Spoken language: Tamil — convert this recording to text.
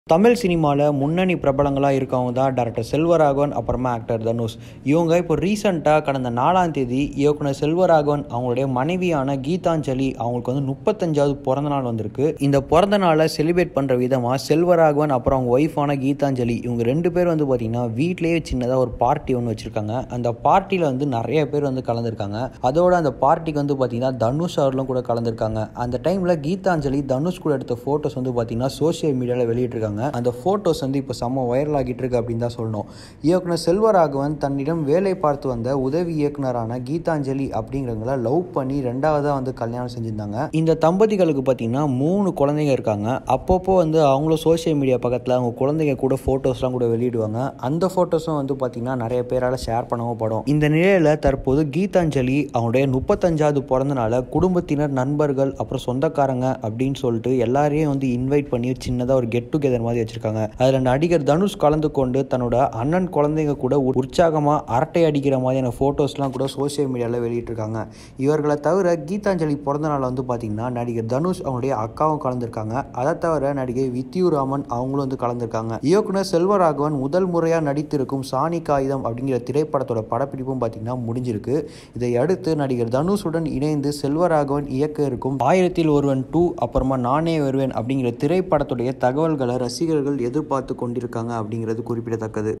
தமிழ் சினிமாவில் முன்னணி பிரபலங்களாக இருக்கவங்க தான் டேரக்டர் செல்வராகவன் அப்புறமா ஆக்டர் தனுஷ் இவங்க இப்போ ரீசெண்டாக கடந்த நாலாம் தேதி இயக்குனர் செல்வராகவன் அவங்களுடைய மனைவியான கீதாஞ்சலி அவங்களுக்கு வந்து முப்பத்தஞ்சாவது பிறந்த நாள் வந்திருக்கு இந்த பிறந்த நாளை செலிப்ரேட் பண்ணுற விதமாக செல்வராகவன் அப்புறம் அவங்க ஒய்ஃபான கீதாஞ்சலி இவங்க ரெண்டு பேர் வந்து பார்த்திங்கன்னா வீட்லேயே சின்னதாக ஒரு பார்ட்டி ஒன்று வச்சுருக்காங்க அந்த பார்ட்டியில் வந்து நிறைய பேர் வந்து கலந்துருக்காங்க அதோட அந்த பார்ட்டிக்கு வந்து பார்த்திங்கன்னா தனுஷ் அவர்களும் கூட கலந்துருக்காங்க அந்த டைமில் கீதாஞ்சலி தனுஷ் கூட எடுத்த ஃபோட்டோஸ் வந்து பார்த்திங்கன்னா சோஷியல் மீடியாவில் வெளியிட்டிருக்காங்க அந்த ஃபோட்டோஸ் வந்து இப்போ செம்ம வைரல் ஆகிட்டு இருக்கு அப்படின்னு தான் சொல்லணும் இயக்குனர் செல்வராகவன் தன்னிடம் வேலை பார்த்து வந்த உதவி இயக்குனரான கீதாஞ்சலி அப்படிங்கிறவங்கள லவ் பண்ணி ரெண்டாவதாக வந்து கல்யாணம் செஞ்சுருந்தாங்க இந்த தம்பதிகளுக்கு பார்த்தீங்கன்னா மூணு குழந்தைங்க இருக்காங்க அப்பப்போ வந்து அவங்களும் சோஷியல் மீடியா பக்கத்தில் அவங்க குழந்தைங்க கூட ஃபோட்டோஸ்லாம் கூட வெளியிடுவாங்க அந்த ஃபோட்டோஸும் வந்து பார்த்திங்கன்னா நிறைய பேரால் ஷேர் பண்ணவும் படும் இந்த நிலையில் தற்போது கீதாஞ்சலி அவங்களுடைய முப்பத்தஞ்சாவது பிறந்த நாளை குடும்பத்தினர் நண்பர்கள் அப்புறம் சொந்தக்காரங்க அப்படின்னு சொல்லிட்டு எல்லாரையும் வந்து இன்வைட் பண்ணி சின்னதாக ஒரு கெட் டுகெதர் மாதிரி வச்சிருக்காங்க அதில் நடிகர் தனுஷ் கலந்து கொண்டு தன்னோட அண்ணன் குழந்தைங்க கூட உற்சாகமாக அரட்டை அடிக்கிற மாதிரியான ஃபோட்டோஸ்லாம் கூட சோஷியல் மீடியாவில் வெளியிட்டிருக்காங்க இவர்களை தவிர கீதாஞ்சலி பிறந்த நாள் வந்து பார்த்தீங்கன்னா நடிகர் தனுஷ் அவங்களுடைய அக்காவும் கலந்துருக்காங்க அதை தவிர நடிகை வித்யூ ராமன் அவங்களும் வந்து கலந்துருக்காங்க இயக்குனர் செல்வராகவன் முதல் முறையாக நடித்திருக்கும் சாணி காகிதம் அப்படிங்கிற திரைப்படத்தோட படப்பிடிப்பும் பார்த்தீங்கன்னா முடிஞ்சிருக்கு இதை அடுத்து நடிகர் தனுஷுடன் இணைந்து செல்வராகவன் இயக்க இருக்கும் ஆயிரத்தில் ஒருவன் டூ அப்புறமா நானே வருவேன் அப்படிங்கிற திரைப்படத்துடைய தகவல்களை ரசிகர்கள் எதிர்பார்த்து கொண்டிருக்காங்க அப்படிங்கிறது குறிப்பிடத்தக்கது